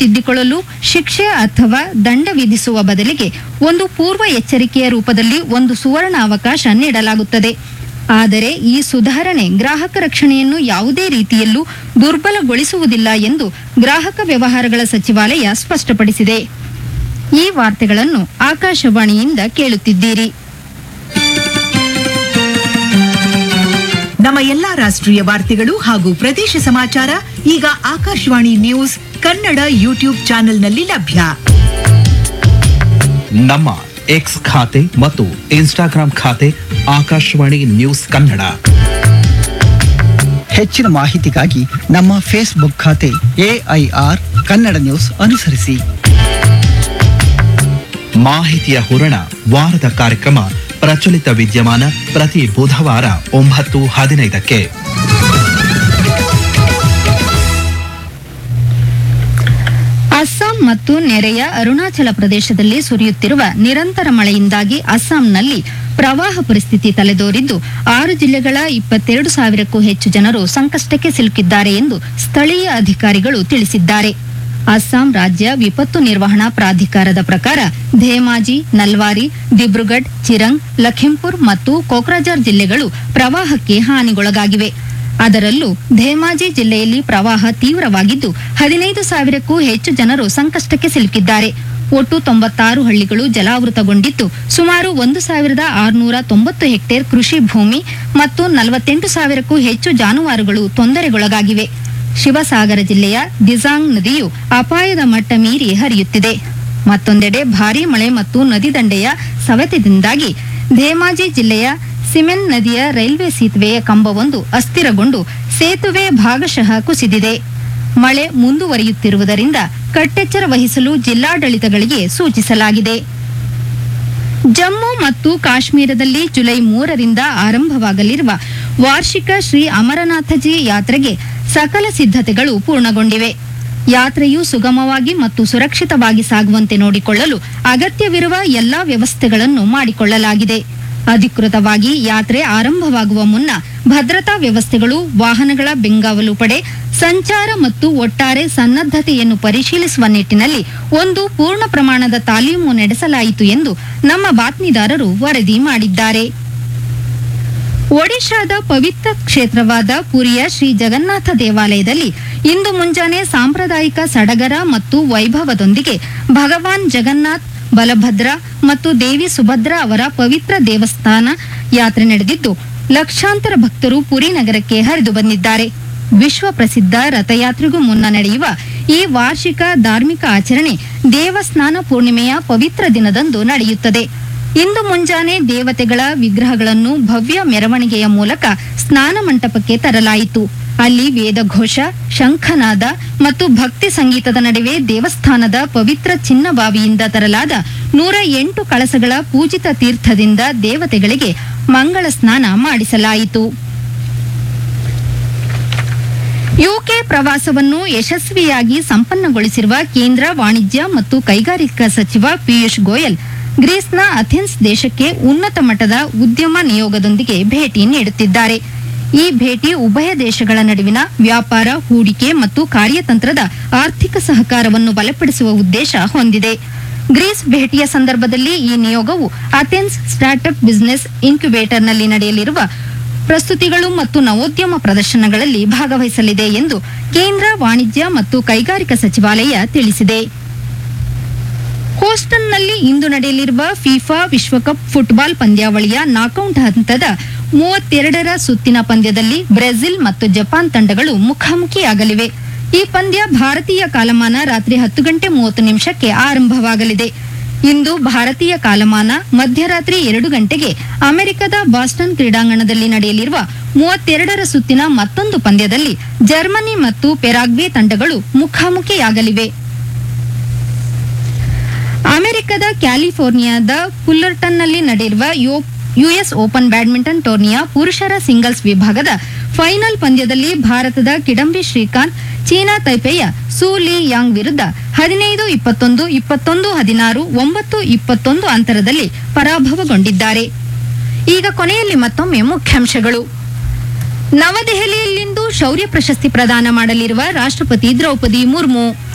ತಿದ್ದಿಕೊಳ್ಳಲು ಶಿಕ್ಷೆ ಅಥವಾ ದಂಡ ವಿಧಿಸುವ ಬದಲಿಗೆ ಒಂದು ಪೂರ್ವ ಎಚ್ಚರಿಕೆಯ ರೂಪದಲ್ಲಿ ಒಂದು ಸುವರ್ಣ ಅವಕಾಶ ನೀಡಲಾಗುತ್ತದೆ ಆದರೆ ಈ ಸುಧಾರಣೆ ಗ್ರಾಹಕ ರಕ್ಷಣೆಯನ್ನು ಯಾವುದೇ ರೀತಿಯಲ್ಲೂ ದುರ್ಬಲಗೊಳಿಸುವುದಿಲ್ಲ ಎಂದು ಗ್ರಾಹಕ ವ್ಯವಹಾರಗಳ ಸಚಿವಾಲಯ ಸ್ಪಷ್ಟಪಡಿಸಿದೆ ಈ ವಾರ್ತೆಗಳನ್ನು ಆಕಾಶವಾಣಿಯಿಂದ ಕೇಳುತ್ತಿದ್ದೀರಿ ನಮ್ಮ ಎಲ್ಲಾ ರಾಷ್ಟ್ರೀಯ ವಾರ್ತೆಗಳು ಹಾಗೂ ಪ್ರದೇಶ ಸಮಾಚಾರ ಈಗ ಆಕಾಶವಾಣಿ ನ್ಯೂಸ್ ಕನ್ನಡ ಯೂಟ್ಯೂಬ್ ಚಾನೆಲ್ನಲ್ಲಿ ಲಭ್ಯ ನಮ್ಮ ಎಕ್ಸ್ ಖಾತೆ ಮತ್ತು ಇನ್ಸ್ಟಾಗ್ರಾಂ ಖಾತೆ ಆಕಾಶವಾಣಿ ನ್ಯೂಸ್ ಕನ್ನಡ ಹೆಚ್ಚಿನ ಮಾಹಿತಿಗಾಗಿ ನಮ್ಮ ಫೇಸ್ಬುಕ್ ಖಾತೆ ಎಐಆರ್ ಕನ್ನಡ ನ್ಯೂಸ್ ಅನುಸರಿಸಿ ಮಾಹಿತಿಯ ಹೂರಣ ವಾರದ ಕಾರ್ಯಕ್ರಮ ಪ್ರಚಲಿತ ವಿದ್ಯಮಾನ ಪ್ರತಿ ಬುಧವಾರ ಒಂಬತ್ತು ಹದಿನೈದಕ್ಕೆ ಅಸ್ಸಾಂ ಮತ್ತು ನೆರೆಯ ಅರುಣಾಚಲ ಪ್ರದೇಶದಲ್ಲಿ ಸುರಿಯುತ್ತಿರುವ ನಿರಂತರ ಮಳೆಯಿಂದಾಗಿ ಅಸ್ಸಾಂನಲ್ಲಿ ಪ್ರವಾಹ ಪರಿಸ್ಥಿತಿ ತಲೆದೋರಿದ್ದು ಆರು ಜಿಲ್ಲೆಗಳ ಇಪ್ಪತ್ತೆರಡು ಸಾವಿರಕ್ಕೂ ಹೆಚ್ಚು ಜನರು ಸಂಕಷ್ಟಕ್ಕೆ ಸಿಲುಕಿದ್ದಾರೆ ಎಂದು ಸ್ಥಳೀಯ ಅಧಿಕಾರಿಗಳು ತಿಳಿಸಿದ್ದಾರೆ ಅಸ್ಸಾಂ ರಾಜ್ಯ ವಿಪತ್ತು ನಿರ್ವಹಣಾ ಪ್ರಾಧಿಕಾರದ ಪ್ರಕಾರ ಧೇಮಾಜಿ ನಲ್ವಾರಿ ದಿಬ್ರುಗಢ್ ಚಿರಂಗ್ ಲಖಿಂಪುರ್ ಮತ್ತು ಕೋಕ್ರಾಜಾರ್ ಜಿಲ್ಲೆಗಳು ಪ್ರವಾಹಕ್ಕೆ ಹಾನಿಗೊಳಗಾಗಿವೆ ಅದರಲ್ಲೂ ಧೇಮಾಜಿ ಜಿಲ್ಲೆಯಲ್ಲಿ ಪ್ರವಾಹ ತೀವ್ರವಾಗಿದ್ದು ಹದಿನೈದು ಸಾವಿರಕ್ಕೂ ಹೆಚ್ಚು ಜನರು ಸಂಕಷ್ಟಕ್ಕೆ ಸಿಲುಕಿದ್ದಾರೆ ಒಟ್ಟು ತೊಂಬತ್ತಾರು ಹಳ್ಳಿಗಳು ಜಲಾವೃತಗೊಂಡಿದ್ದು ಸುಮಾರು ಒಂದು ಸಾವಿರದ ಆರುನೂರ ತೊಂಬತ್ತು ಹೆಕ್ಟೇರ್ ಕೃಷಿ ಭೂಮಿ ಮತ್ತು ನಲವತ್ತೆಂಟು ಸಾವಿರಕ್ಕೂ ಹೆಚ್ಚು ಜಾನುವಾರುಗಳು ತೊಂದರೆಗೊಳಗಾಗಿವೆ ಶಿವಸಾಗರ ಜಿಲ್ಲೆಯ ದಿಜಾಂಗ್ ನದಿಯು ಅಪಾಯದ ಮಟ್ಟ ಮೀರಿ ಹರಿಯುತ್ತಿದೆ ಮತ್ತೊಂದೆಡೆ ಭಾರೀ ಮಳೆ ಮತ್ತು ನದಿ ದಂಡೆಯ ಸವೆತದಿಂದಾಗಿ ಧೇಮಾಜಿ ಜಿಲ್ಲೆಯ ಸಿಮೆನ್ ನದಿಯ ರೈಲ್ವೆ ಸೇತುವೆಯ ಕಂಬವೊಂದು ಅಸ್ಥಿರಗೊಂಡು ಸೇತುವೆ ಭಾಗಶಃ ಕುಸಿದಿದೆ ಮಳೆ ಮುಂದುವರಿಯುತ್ತಿರುವುದರಿಂದ ಕಟ್ಟೆಚ್ಚರ ವಹಿಸಲು ಜಿಲ್ಲಾಡಳಿತಗಳಿಗೆ ಸೂಚಿಸಲಾಗಿದೆ ಜಮ್ಮು ಮತ್ತು ಕಾಶ್ಮೀರದಲ್ಲಿ ಜುಲೈ ಮೂರರಿಂದ ಆರಂಭವಾಗಲಿರುವ ವಾರ್ಷಿಕ ಶ್ರೀ ಅಮರನಾಥಜಿ ಯಾತ್ರೆಗೆ ಸಕಲ ಸಿದ್ಧತೆಗಳು ಪೂರ್ಣಗೊಂಡಿವೆ ಯಾತ್ರೆಯು ಸುಗಮವಾಗಿ ಮತ್ತು ಸುರಕ್ಷಿತವಾಗಿ ಸಾಗುವಂತೆ ನೋಡಿಕೊಳ್ಳಲು ಅಗತ್ಯವಿರುವ ಎಲ್ಲಾ ವ್ಯವಸ್ಥೆಗಳನ್ನು ಮಾಡಿಕೊಳ್ಳಲಾಗಿದೆ ಅಧಿಕೃತವಾಗಿ ಯಾತ್ರೆ ಆರಂಭವಾಗುವ ಮುನ್ನ ಭದ್ರತಾ ವ್ಯವಸ್ಥೆಗಳು ವಾಹನಗಳ ಬೆಂಗಾವಲು ಪಡೆ ಸಂಚಾರ ಮತ್ತು ಒಟ್ಟಾರೆ ಸನ್ನದ್ಧತೆಯನ್ನು ಪರಿಶೀಲಿಸುವ ನಿಟ್ಟಿನಲ್ಲಿ ಒಂದು ಪೂರ್ಣ ಪ್ರಮಾಣದ ತಾಲೀಮು ನಡೆಸಲಾಯಿತು ಎಂದು ನಮ್ಮ ಬಾತ್ಮೀದಾರರು ವರದಿ ಮಾಡಿದ್ದಾರೆ ಒಡಿಶಾದ ಪವಿತ್ರ ಕ್ಷೇತ್ರವಾದ ಪುರಿಯ ಶ್ರೀ ಜಗನ್ನಾಥ ದೇವಾಲಯದಲ್ಲಿ ಇಂದು ಮುಂಜಾನೆ ಸಾಂಪ್ರದಾಯಿಕ ಸಡಗರ ಮತ್ತು ವೈಭವದೊಂದಿಗೆ ಭಗವಾನ್ ಜಗನ್ನಾಥ್ ಬಲಭದ್ರ ಮತ್ತು ದೇವಿ ಸುಭದ್ರ ಅವರ ಪವಿತ್ರ ದೇವಸ್ಥಾನ ಯಾತ್ರೆ ನಡೆದಿದ್ದು ಲಕ್ಷಾಂತರ ಭಕ್ತರು ಪುರಿ ನಗರಕ್ಕೆ ಹರಿದು ಬಂದಿದ್ದಾರೆ ವಿಶ್ವ ಪ್ರಸಿದ್ಧ ರಥಯಾತ್ರೆಗೂ ಮುನ್ನ ನಡೆಯುವ ಈ ವಾರ್ಷಿಕ ಧಾರ್ಮಿಕ ಆಚರಣೆ ದೇವಸ್ನಾನ ಪೂರ್ಣಿಮೆಯ ಪವಿತ್ರ ದಿನದಂದು ನಡೆಯುತ್ತದೆ ಇಂದು ಮುಂಜಾನೆ ದೇವತೆಗಳ ವಿಗ್ರಹಗಳನ್ನು ಭವ್ಯ ಮೆರವಣಿಗೆಯ ಮೂಲಕ ಸ್ನಾನ ಮಂಟಪಕ್ಕೆ ತರಲಾಯಿತು ಅಲ್ಲಿ ವೇದಘೋಷ ಶಂಖನಾದ ಮತ್ತು ಭಕ್ತಿ ಸಂಗೀತದ ನಡುವೆ ದೇವಸ್ಥಾನದ ಪವಿತ್ರ ಚಿನ್ನಬಾವಿಯಿಂದ ತರಲಾದ ನೂರ ಎಂಟು ಕಳಸಗಳ ಪೂಜಿತ ತೀರ್ಥದಿಂದ ದೇವತೆಗಳಿಗೆ ಮಂಗಳ ಸ್ನಾನ ಮಾಡಿಸಲಾಯಿತು ಯುಕೆ ಪ್ರವಾಸವನ್ನು ಯಶಸ್ವಿಯಾಗಿ ಸಂಪನ್ನಗೊಳಿಸಿರುವ ಕೇಂದ್ರ ವಾಣಿಜ್ಯ ಮತ್ತು ಕೈಗಾರಿಕಾ ಸಚಿವ ಪಿಯೂಷ್ ಗೋಯಲ್ ಗ್ರೀಸ್ನ ಅಥೆನ್ಸ್ ದೇಶಕ್ಕೆ ಉನ್ನತ ಮಟ್ಟದ ಉದ್ಯಮ ನಿಯೋಗದೊಂದಿಗೆ ಭೇಟಿ ನೀಡುತ್ತಿದ್ದಾರೆ ಈ ಭೇಟಿ ಉಭಯ ದೇಶಗಳ ನಡುವಿನ ವ್ಯಾಪಾರ ಹೂಡಿಕೆ ಮತ್ತು ಕಾರ್ಯತಂತ್ರದ ಆರ್ಥಿಕ ಸಹಕಾರವನ್ನು ಬಲಪಡಿಸುವ ಉದ್ದೇಶ ಹೊಂದಿದೆ ಗ್ರೀಸ್ ಭೇಟಿಯ ಸಂದರ್ಭದಲ್ಲಿ ಈ ನಿಯೋಗವು ಅಥೆನ್ಸ್ ಸ್ಟಾರ್ಟ್ಅಪ್ ಬಿಸಿನೆಸ್ ಇನ್ಕ್ಯುಬೇಟರ್ನಲ್ಲಿ ನಡೆಯಲಿರುವ ಪ್ರಸ್ತುತಿಗಳು ಮತ್ತು ನವೋದ್ಯಮ ಪ್ರದರ್ಶನಗಳಲ್ಲಿ ಭಾಗವಹಿಸಲಿದೆ ಎಂದು ಕೇಂದ್ರ ವಾಣಿಜ್ಯ ಮತ್ತು ಕೈಗಾರಿಕಾ ಸಚಿವಾಲಯ ತಿಳಿಸಿದೆ ಹೂಸ್ಟನ್ನಲ್ಲಿ ಇಂದು ನಡೆಯಲಿರುವ ಫಿಫಾ ವಿಶ್ವಕಪ್ ಫುಟ್ಬಾಲ್ ಪಂದ್ಯಾವಳಿಯ ನಾಕೌಟ್ ಹಂತದ ಮೂವತ್ತೆರಡರ ಸುತ್ತಿನ ಪಂದ್ಯದಲ್ಲಿ ಬ್ರೆಜಿಲ್ ಮತ್ತು ಜಪಾನ್ ತಂಡಗಳು ಮುಖಾಮುಖಿಯಾಗಲಿವೆ ಈ ಪಂದ್ಯ ಭಾರತೀಯ ಕಾಲಮಾನ ರಾತ್ರಿ ಹತ್ತು ಗಂಟೆ ಮೂವತ್ತು ನಿಮಿಷಕ್ಕೆ ಆರಂಭವಾಗಲಿದೆ ಇಂದು ಭಾರತೀಯ ಕಾಲಮಾನ ಮಧ್ಯರಾತ್ರಿ ಎರಡು ಗಂಟೆಗೆ ಅಮೆರಿಕದ ಬಾಸ್ಟನ್ ಕ್ರೀಡಾಂಗಣದಲ್ಲಿ ನಡೆಯಲಿರುವ ಮೂವತ್ತೆರಡರ ಸುತ್ತಿನ ಮತ್ತೊಂದು ಪಂದ್ಯದಲ್ಲಿ ಜರ್ಮನಿ ಮತ್ತು ಪೆರಾಗ್ವೆ ತಂಡಗಳು ಮುಖಾಮುಖಿಯಾಗಲಿವೆ ಅಮೆರಿಕದ ಕ್ಯಾಲಿಫೋರ್ನಿಯಾದ ಫುಲ್ಲರ್ಟನ್ನಲ್ಲಿ ನಡೆಯುವ ಯೋ- ಯುಎಸ್ ಓಪನ್ ಬ್ಯಾಡ್ಮಿಂಟನ್ ಟೂರ್ನಿಯ ಪುರುಷರ ಸಿಂಗಲ್ಸ್ ವಿಭಾಗದ ಫೈನಲ್ ಪಂದ್ಯದಲ್ಲಿ ಭಾರತದ ಕಿಡಂಬಿ ಶ್ರೀಕಾಂತ್ ಚೀನಾ ತೈಪೆಯ ಸೂ ಲಿ ಯಾಂಗ್ ವಿರುದ್ಧ ಹದಿನೈದು ಇಪ್ಪತ್ತೊಂದು ಇಪ್ಪತ್ತೊಂದು ಹದಿನಾರು ಒಂಬತ್ತು ಇಪ್ಪತ್ತೊಂದು ಅಂತರದಲ್ಲಿ ಪರಾಭವಗೊಂಡಿದ್ದಾರೆ ಈಗ ಕೊನೆಯಲ್ಲಿ ಮತ್ತೊಮ್ಮೆ ಮುಖ್ಯಾಂಶಗಳು ನವದೆಹಲಿಯಲ್ಲಿಂದು ಶೌರ್ಯ ಪ್ರಶಸ್ತಿ ಪ್ರದಾನ ಮಾಡಲಿರುವ ರಾಷ್ಟ್ರಪತಿ ದ್ರೌಪದಿ ಮುರ್ಮು